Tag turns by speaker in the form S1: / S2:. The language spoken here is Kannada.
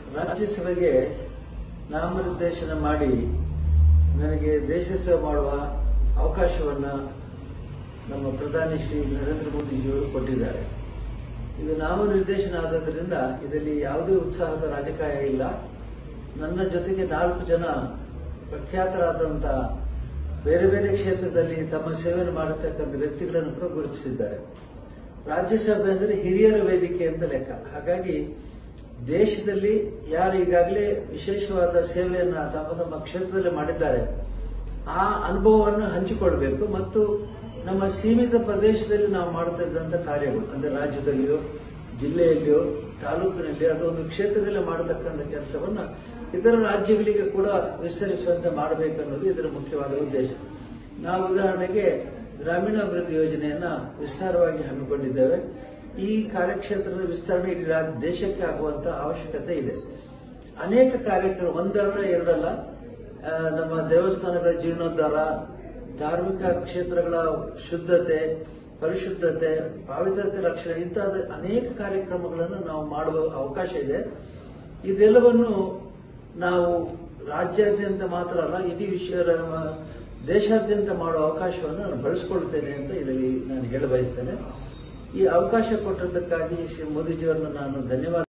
S1: ರಾಜ್ಯಸಭೆಗೆ ನಾಮನಿರ್ದೇಶನ ಮಾಡಿ ನನಗೆ ದೇಶ ಸೇವೆ ಮಾಡುವ ಅವಕಾಶವನ್ನ ನಮ್ಮ ಪ್ರಧಾನಿ ಶ್ರೀ ನರೇಂದ್ರ ಮೋದಿಜಿಯವರು ಕೊಟ್ಟಿದ್ದಾರೆ ಇದು ನಾಮನಿರ್ದೇಶನ ಆದದ್ರಿಂದ ಇದರಲ್ಲಿ ಯಾವುದೇ ಉತ್ಸಾಹದ ರಾಜಕಾಯ ಇಲ್ಲ ನನ್ನ ಜೊತೆಗೆ ನಾಲ್ಕು ಜನ ಪ್ರಖ್ಯಾತರಾದಂಥ ಬೇರೆ ಬೇರೆ ಕ್ಷೇತ್ರದಲ್ಲಿ ತಮ್ಮ ಸೇವೆಯನ್ನು ಮಾಡತಕ್ಕಂಥ ವ್ಯಕ್ತಿಗಳನ್ನು ಕೂಡ ಗುರುತಿಸಿದ್ದಾರೆ ರಾಜ್ಯಸಭೆ ಅಂದರೆ ಹಿರಿಯರ ವೇದಿಕೆ ಅಂತ ಲೆಕ್ಕ ಹಾಗಾಗಿ ದೇಶದಲ್ಲಿ ಯಾರು ಈಗಾಗಲೇ ವಿಶೇಷವಾದ ಸೇವೆಯನ್ನ ತಮ್ಮ ತಮ್ಮ ಕ್ಷೇತ್ರದಲ್ಲಿ ಮಾಡಿದ್ದಾರೆ ಆ ಅನುಭವವನ್ನು ಹಂಚಿಕೊಳ್ಬೇಕು ಮತ್ತು ನಮ್ಮ ಸೀಮಿತ ಪ್ರದೇಶದಲ್ಲಿ ನಾವು ಮಾಡ್ತಾ ಇದ್ದಂಥ ಕಾರ್ಯಗಳು ಅಂದ್ರೆ ರಾಜ್ಯದಲ್ಲಿಯೋ ಜಿಲ್ಲೆಯಲ್ಲಿಯೋ ತಾಲೂಕಿನಲ್ಲಿ ಅಥವಾ ಒಂದು ಕ್ಷೇತ್ರದಲ್ಲಿ ಮಾಡತಕ್ಕಂಥ ಕೆಲಸವನ್ನ ಇತರ ರಾಜ್ಯಗಳಿಗೆ ಕೂಡ ವಿಸ್ತರಿಸುವಂತೆ ಮಾಡಬೇಕನ್ನೋದು ಇದರ ಮುಖ್ಯವಾದ ಉದ್ದೇಶ ನಾವು ಉದಾಹರಣೆಗೆ ಗ್ರಾಮೀಣಾಭಿವೃದ್ಧಿ ಯೋಜನೆಯನ್ನ ವಿಸ್ತಾರವಾಗಿ ಹಮ್ಮಿಕೊಂಡಿದ್ದೇವೆ ಈ ಕಾರ್ಯಕ್ಷೇತ್ರದ ವಿಸ್ತರಣೆ ಇಡೀ ರಾಜ್ಯ- ದೇಶಕ್ಕೆ ಆಗುವಂತ ಅವಶ್ಯಕತೆ ಇದೆ ಅನೇಕ ಕಾರ್ಯಕ್ರಮ ಒಂದಲ್ಲ ಎರಡಲ್ಲ ಆ, ನಮ್ಮ ದೇವಸ್ಥಾನಗಳ ಜೀರ್ಣೋದ್ಧಾರ ಧಾರ್ಮಿಕ ಕ್ಷೇತ್ರಗಳ ಶುದ್ಧತೆ ಪರಿಶುದ್ಧತೆ ಪಾವಿತ್ರತೆ ರಕ್ಷಣೆ ಇಂತಹ ಅನೇಕ ಕಾರ್ಯಕ್ರಮಗಳನ್ನು ನಾವು ಮಾಡುವ ಅವಕಾಶ ಇದೆ ಇದೆಲ್ಲವನ್ನು ನಾವು ರಾಜ್ಯಾದ್ಯಂತ ಮಾತ್ರ ಅಲ್ಲ ಇಡೀ ವಿಶ್ವ ನಮ್ಮ ದೇಶಾದ್ಯಂತ ಮಾಡುವ ಅವಕಾಶವನ್ನು ನಾನು ಬಳಸಿಕೊಳ್ತೇನೆ ಅಂತ ಇದರಲ್ಲಿ ನಾನು ಹೇಳ ಬಯಸ್ತೇನೆ ಈ ಅವಕಾಶ ಕೊಟ್ಟಿದ್ದಕ್ಕಾಗಿ ಶ್ರೀ ಮೋದಿಜಿಯವರನ್ನು ನಾನು ಧನ್ಯವಾದ